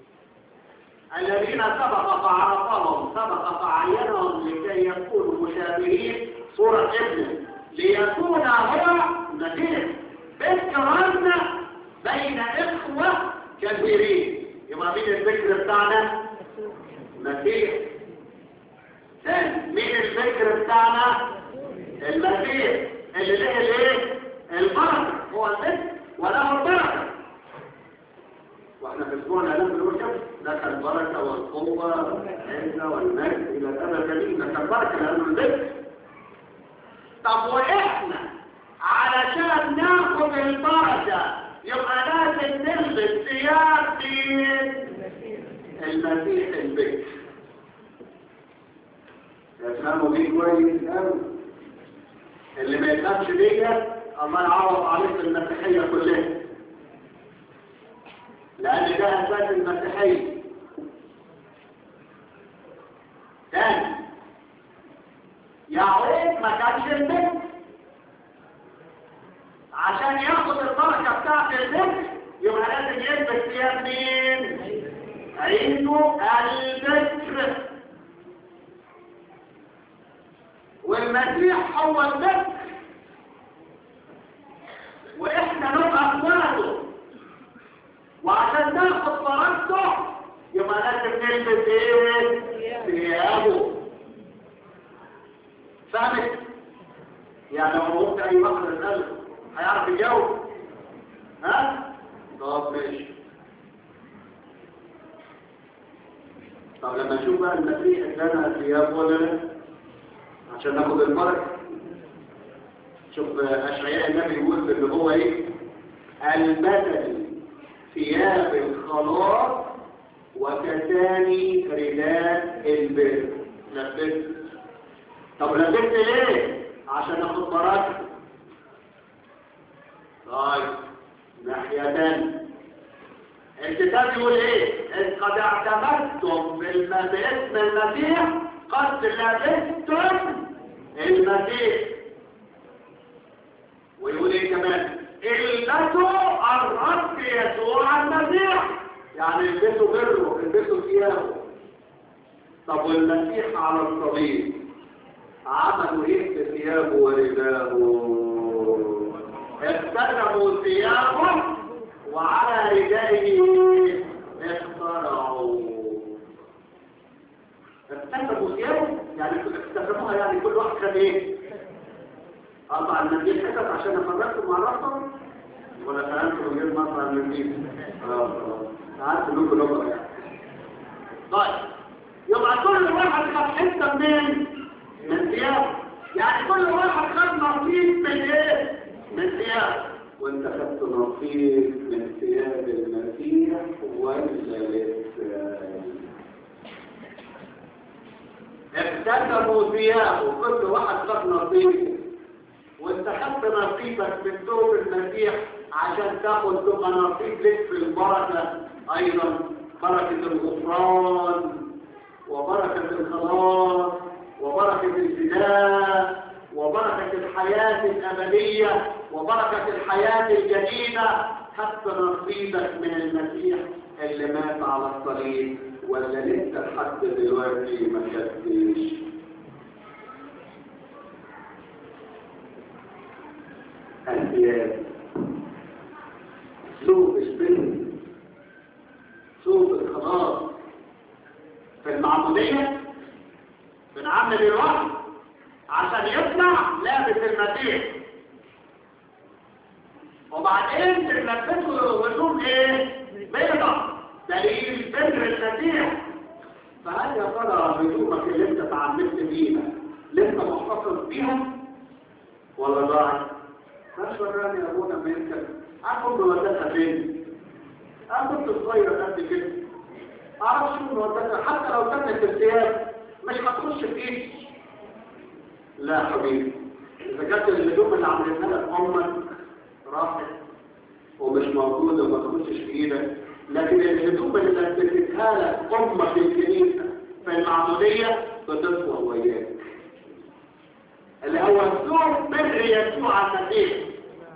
الذين سبق فعرفهم سبق فعينهم لكي يكونوا مشابهين صورة ابنه ليكون هو نذير بكرا بين اخوة كبيرين يبقى مين الذكر بتاعنا نذير ثاني مين الذكر بتاعنا المسيح اللي له الايه البركه هو الذكر وله البركه واحنا في اسبوعنا لم نقول كده لك البركه والقوه والعزه والمجد الى الابد لك البركه لانه الذكر طب واحنا علشان ناخد البركه يبقى لازم نلبس ثياب دين المسيح البكر يفهموا دي كويس قوي اللي ما يفهمش ديت الله يعوض عليك المسيحيه كلها لان ده اساس المسيحيه تاني يعقوب ما كانش البكر عشان ياخد البركه بتاعت البكر يبقى لازم يلبس ثياب مين؟ عينه البكر والمسيح هو البكر واحنا نبقى اخواته وعشان ناخد بركته يبقى لازم نلبس ايه؟ ثيابه فهمت؟ يعني لو قلت اي واحد اساله هيعرف يجاوب ها؟ طب ماشي طب لما نشوف بقى المسيح ادانا ثياب ولا لا عشان ناخد البركه شوف اشعياء النبي يقول اللي هو ايه البدل ثياب الخلاص وكتاني رداء البر لبست طب لبست ليه عشان ناخد بركه طيب ناحيه تانية الكتاب يقول ايه إذ قد اعتمدتم بالم- باسم المسيح قد لبستم المسيح ويقول ايه كمان البسوا الرب يسوع المسيح يعني البسوا بره البسوا ثيابه طب والمسيح على الصليب عملوا ايه في ثيابه ورداءه استلموا ثيابه وعلى ردائه اخترعوا استلموا ثيابه يعني استخدموها يعني كل واحد خد ايه قطع المنديل حتت عشان افرقكم مع راسهم ولا فهمتوا من غير ما اقطع المنديل اه عارف انكم لغه يعني طيب يبقى كل واحد خد حته منين من ثيابه يعني كل واحد خد نصيب من ايه من ثيابه وانت خدت نصيب من ثياب المسيح ولا لسه اختتموا ثيابه كل واحد خد نصيب وانت خدت نصيبك من ثوب المسيح عشان تاخد تبقى نصيب لك في البركة ايضا بركة الغفران وبركة الخلاص وبركة الفداء وبركة الحياة الأبدية وبركة الحياة الجديدة حتى نصيبك من المسيح اللي مات على الصليب ولا لسه لحد دلوقتي ما خدتش الثياب سوق البر سوق الخلاص في المعمودية بنعمل الوحي عشان يطلع لابس المسيح وبعدين تلبسه هدوم ايه؟ بيضة دليل بر المسيح فهل يا ترى هدومك اللي انت تعملت بيها لسه محتفظ بيها ولا ضاعت؟ مش وراني يا ابونا ما يمكن اكون مودتها فين؟ انا كنت صغير قد كده اعرف شو مودتها حتى لو كانت الثياب مش هتخش في ايدي لا حبيبي اذا كانت الهدوم اللي عملتها لك امك راحت ومش موجوده وما تخشش في ايدك لكن الهدوم اللي لبستها لك امك في الكنيسه في المعموديه بتطلع وياك اللي هو الثوب بر يسوع المسيح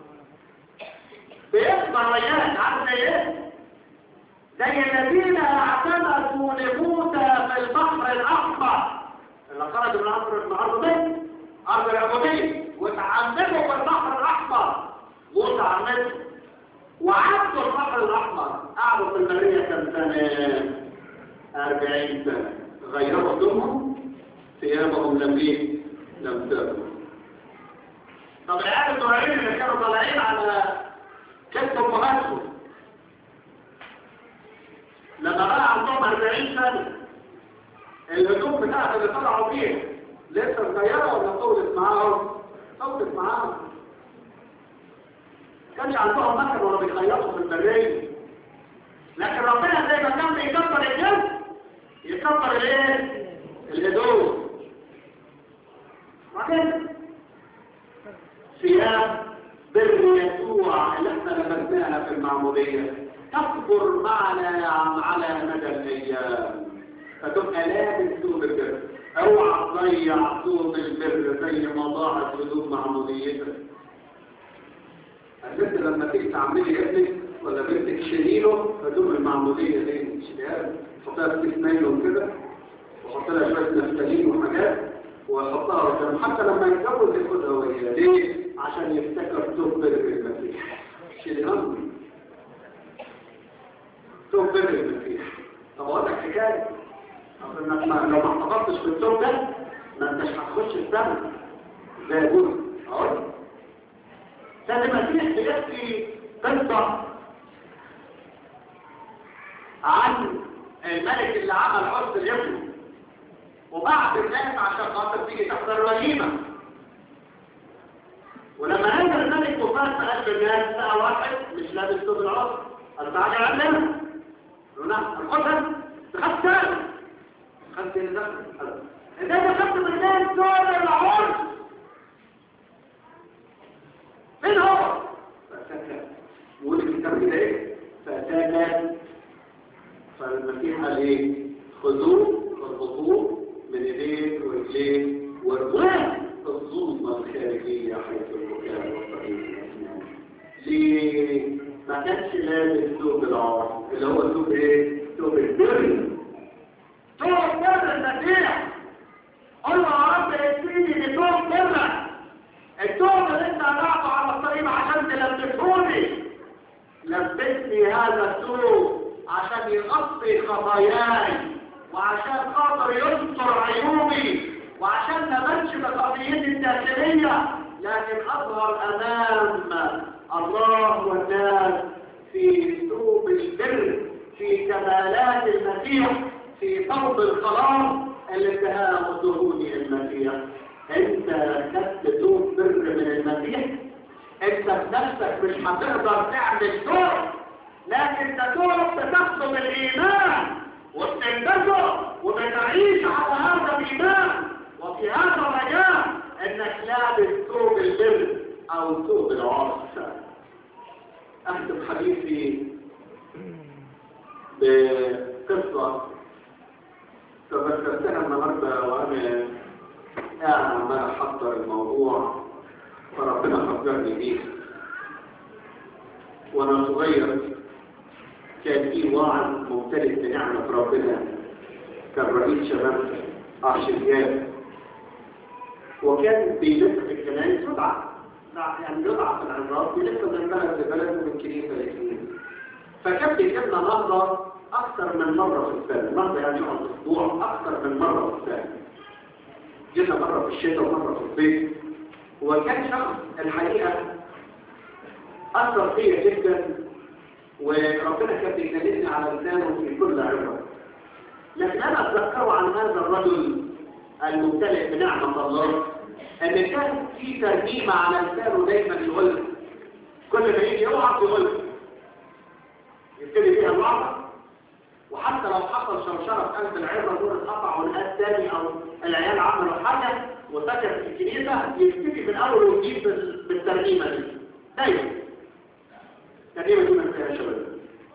بيطلع وياك عارف زي ايه؟ زي الذين اعتمدوا لموسى في البحر الاحمر اللي خرج من ارض من ارض مصر ارض العبوديه وتعمدوا في البحر الاحمر موسى عمته وعدوا البحر الاحمر قعدوا في البريه كم سنه 40 سنه غيروا هدومهم ثيابهم لم ايه لم تأكل طب العيال الصغيرين اللي كانوا طالعين على كتف امهاتهم لما بقى عندهم 40 سنه الهدوم بتاعت اللي طلعوا بيها لسه صغيره ولا طولت معاهم طولت معاهم كانش عندهم مكر ولا بيخيطوا في البريه لكن ربنا زي ما كان بيكبر الجسم يكبر الايه الهدوم وبعدين ثياب بر يسوع اللي احنا لمسناها في المعموديه تكبر معنا على مدى الايام فتبقى لابس ثوب البر اوعى تضيع ثوب البر زي ما ضاعت هدوم معموديتك البنت لما تيجي تعملي ابنك ولا بنتك شيله هدوم المعموديه دي تشيلها تحطها في كيس نايلون كده وحط لها شويه نفتالين وحاجات ويحطها قدام حتى لما يتجوز ياخدها وياه ليه؟ عشان يفتكر ثوب بر المسيح شيلها ثوب بر المسيح طب اقول لك حكايه اصل انك ما- لو ما احتفظتش بالثوب ده ما انتش هتخش السما زي ابونا اقول لك. كان المسيح بيحكي قصه عن الملك اللي عمل عرس اليمن وبعت الناس عشان خاطر تيجي تحضر وليمه ولما نزل الملك وفات في قلب الناس لقى واحد مش لابس ثوب العرس قال تعالى علمنا قالوا نعم الخدها تخاف تاني خدت اللي دخل إذا دخلت من الناس دول العرس مين هو؟ فسكت يقول الكتاب كده ايه؟ فسكت فالمسيح قال ايه؟ خذوه واربطوه من ايديه ورجليه وارموه في الظلمه الخارجيه حيث البكاء والطريق الاسنان. ليه؟ ما كانش لابس ثوب العار اللي هو ثوب ايه؟ ثوب البر ثوب بر المسيح قل له يا رب اديني بثوب برك الثوب اللي انت قطعته على الطريق عشان تلبسهوني لبسني هذا الثوب عشان يغطي خطاياي وعشان خاطر يستر عيوبي وعشان ما بنش بقضيتي الداخلية لكن أظهر أمام الله والناس في ثوب البر في كمالات المسيح في ثوب الخلاص اللي اداها وظهوري المسيح انت خدت ثوب بر من المسيح انت بنفسك مش هتقدر تعمل ثوب لكن تثوب بتاخده بالايمان وبتلبسه وبتعيش على هذا الايمان وفي هذا الرجاء انك لابس ثوب البر او ثوب العرس اختم حديثي بقصة تذكرتها النهارده وانا قاعد عمال احضر الموضوع فربنا فكرني بيه وانا صغير كان في واعظ ممتلئ بنعمة ربنا كان رئيس شباب ارشديان وكان بيلف في الكنائس يدعى يعني يدعى في العمارات بيلف من بلد لبلد ومن كنيسة لكنيسة فكان بيجيبنا نهضة أكثر من مرة في السنة نهضة يعني يقعد أسبوع أكثر من مرة في السنة جينا مرة في الشتاء ومرة في الصيف وكان شخص الحقيقة أثر فيا جدا وربنا كان بيكلمني على لسانه في كل عبرة لكن أنا أتذكره عن هذا الرجل الممتلئ بنعمة الله أن كان في ترجيمة على لسانه دايما يقول كل ما يجي يقعد يقول يبتدي بيها الوعظة وحتى لو حصل شرشرة في قلب العبرة دول اتقطع والقاد تاني أو العيال عملوا حاجة وسكت في الكنيسة يبتدي من أول وجديد بالترجيمة دي دايما الترجيمة دي من فيها شباب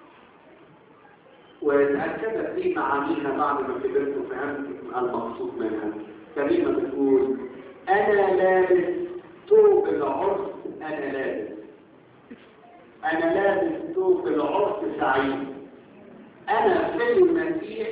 وتأكدت لي معانيها بعد ما كبرت وفهمت المقصود منها كلمة بتقول أنا لابس ثوب العرس أنا لابس أنا لابس ثوب العرس سعيد أنا في المسيح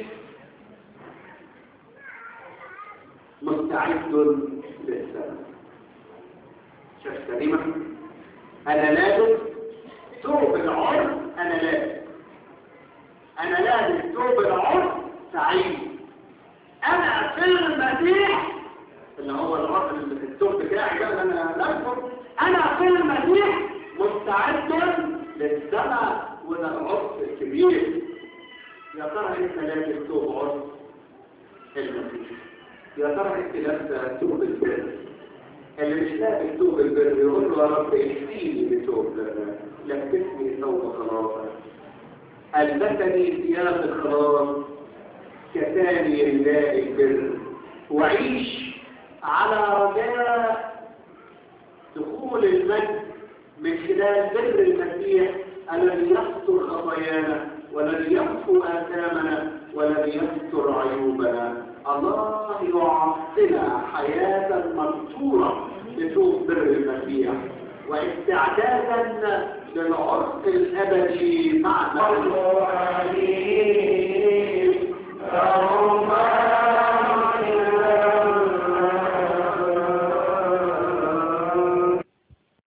مستعد للسلام شايف كلمة أنا لابس ثوب العرس أنا لابس أنا لابس ثوب العرس سعيد أنا في المسيح اللي هو العرس اللي في الثوب بتاعي ده اللي أنا لابسه أنا في المسيح مستعد للسماء وللعرس الكبير يا ترى انت لابس ثوب عرس المسيح يا ترى انت لابسه ثوب البر اللي مش لابس ثوب البر يقول له يا رب اكفيني بثوب لبسني ثوب خلاصك ألبسني ثياب الخلاص كثاني رداء البر وعيش على رجاء دخول المجد من خلال بر المسيح الذي يستر خطايانا والذي يغفو آثامنا والذي يستر عيوبنا الله يعطينا حياة مستورة لسوق بر المسيح واستعدادا للعرس الأبدي معنا